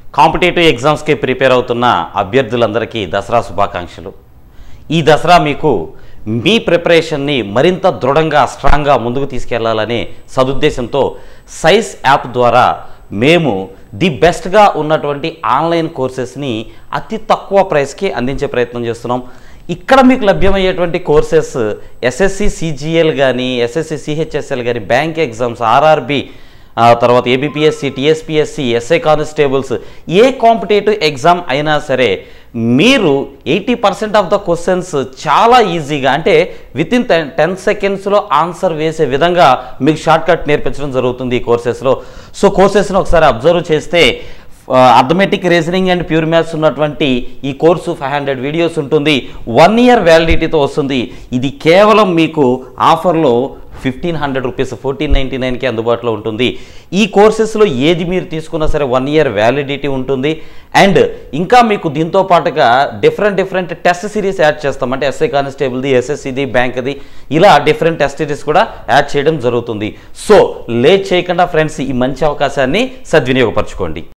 competitive ఎగ్జామ్స్కి prepare అవుతున్న అభ్యర్థులందరికీ దసరా శుభాకాంక్షలు ఈ దసరా మీకు మీ ప్రిపరేషన్ని మరింత దృఢంగా స్ట్రాంగ్గా ముందుకు తీసుకెళ్లాలనే సదుద్దేశంతో సైజ్ యాప్ ద్వారా మేము ది బెస్ట్గా ఉన్నటువంటి ఆన్లైన్ కోర్సెస్ని అతి తక్కువ ప్రైస్కి అందించే ప్రయత్నం చేస్తున్నాం ఇక్కడ మీకు లభ్యమయ్యేటువంటి కోర్సెస్ ఎస్ఎస్సి సిజిఎల్ కానీ ఎస్ఎస్సి సిహెచ్ఎస్ఎల్ కానీ బ్యాంక్ ఎగ్జామ్స్ ఆర్ఆర్బి ఆ తర్వాత ఏబిపిఎస్సి టిఎస్పిఎస్సి ఎస్ఐ కానిస్టేబుల్స్ ఏ కాంపిటేటివ్ ఎగ్జామ్ అయినా సరే మీరు eighty percent of the questions చాలా ఈజీగా అంటే విత్ ఇన్ టెన్ టెన్ సెకండ్స్లో ఆన్సర్ వేసే విధంగా మీకు షార్ట్ కట్ నేర్పించడం జరుగుతుంది ఈ కోర్సెస్లో సో కోర్సెస్ని ఒకసారి అబ్జర్వ్ చేస్తే arithmetic reasoning and pure maths ఉన్నటువంటి ఈ కోర్సు ఫైవ్ హండ్రెడ్ వీడియోస్ ఉంటుంది వన్ ఇయర్ వ్యాలిడిటీతో వస్తుంది ఇది కేవలం మీకు ఆఫర్లో fifteen hundred rupees fourteen ninety నైన్కి అందుబాటులో ఉంటుంది ఈ కోర్సెస్లో ఏది మీరు తీసుకున్నా సరే వన్ ఇయర్ వ్యాలిడిటీ ఉంటుంది అండ్ ఇంకా మీకు దీంతో పాటుగా different different test series add చేస్తాం అంటే ఎస్ఐ కానిస్టేబుల్ది ఎస్ఎస్సిది బ్యాంక్ది ఇలా డిఫరెంట్ టెస్ట్ సిరీస్ కూడా యాడ్ చేయడం జరుగుతుంది సో లేట్ చేయకుండా ఫ్రెండ్స్ ఈ మంచి అవకాశాన్ని సద్వినియోగపరచుకోండి